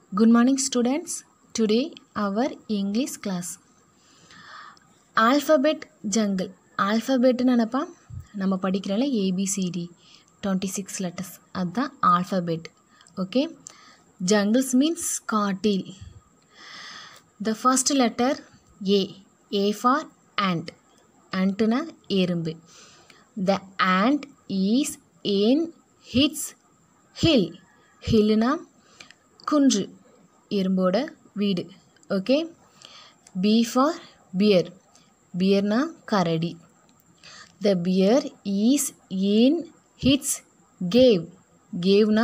Good morning, students. Today, our English class. Alphabet jungle ஆல்ஃபபெட்னு நினப்பா நம்ம படிக்கிறோம்ல ஏபிசிடி டுவெண்ட்டி சிக்ஸ் லெட்டர்ஸ் அதுதான் ஆல்ஃபபெட் ஓகே ஜங்கிள்ஸ் மீன்ஸ் காட்டில் the first letter A A for ant அண்ட்டுனா எறும்பு the ant is in its hill ஹில்லுனா குன்று எறும்போட வீடு ஓகே பி ஃபார் பியர் பியர்னா கரடி the bear is in its cave கேவ்னா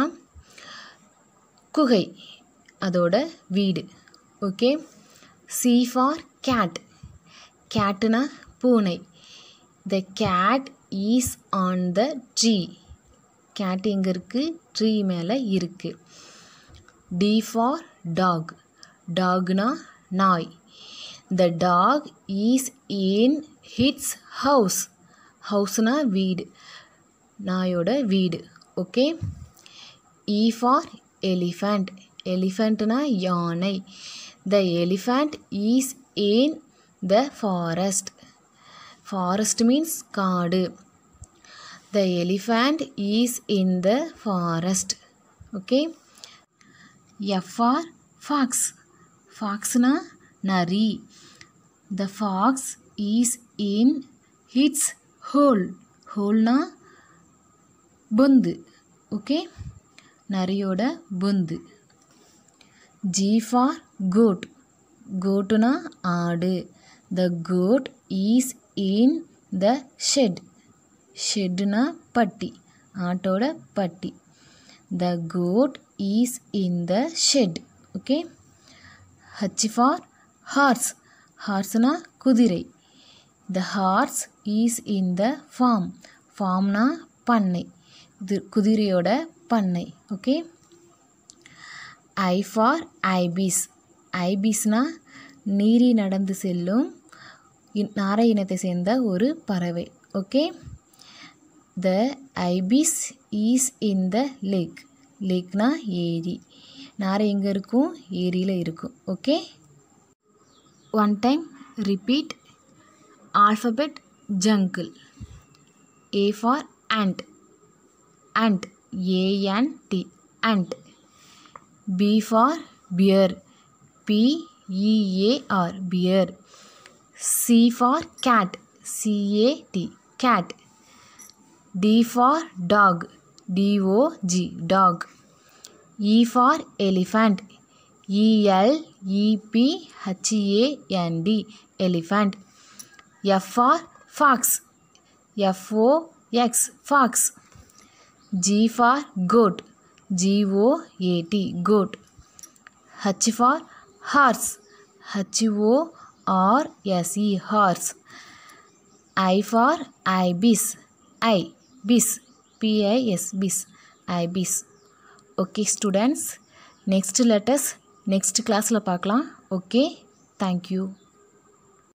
குகை அதோட வீடு ஓகே சி ஃபார் கேட் கேட்டுனா பூனை the cat is on the tree cat எங்கே இருக்குது ட்ரீ மேலே இருக்குது டி ஃபார் டாக் டாக்னா நாய் the dog is in its house ஹவுஸ்னா வீடு நாயோட வீடு ஓகே இ ஃபார் எலிஃபண்ட் எலிஃபண்ட்னா யானை the elephant is in the forest forest means காடு the elephant is in the forest okay F for fox ஃபாக்ஸ்னா நரி the fox is in its hole ஹோல்னா பொந்து ஓகே நரியோட பொந்து ஜி ஃபார் கோட் கோட்டுனா ஆடு the goat is in the shed ஷெட்டுனா பட்டி ஆட்டோட பட்டி the goat is in the shed okay H for horse ஹார்ஸ்னா குதிரை the horse is in the farm ஃபார்ம்னா பண்ணை இது குதிரையோட பண்ணை ஓகே ஐ ஃபார் ஐபிஸ் ஐபிஸ்னா நீரி நடந்து செல்லும் நாரை இனத்தை சேர்ந்த ஒரு பறவை okay the ibis is in the lake லேக்னா ஏரி நாரை எங்கே இருக்கும் ஏரியில் இருக்கும் okay one time repeat alphabet jungle A for ant ant a-n-t ant b for bear p e a r bear c for cat c a t cat d for dog d o g dog e for elephant e l e p h a n d elephant f for fox f o x fox G for goat G O A T goat H for horse H O R S E horse I for ibis I bis P I S bis ibis okay students next letters next கிளாஸில் பார்க்கலாம் okay thank you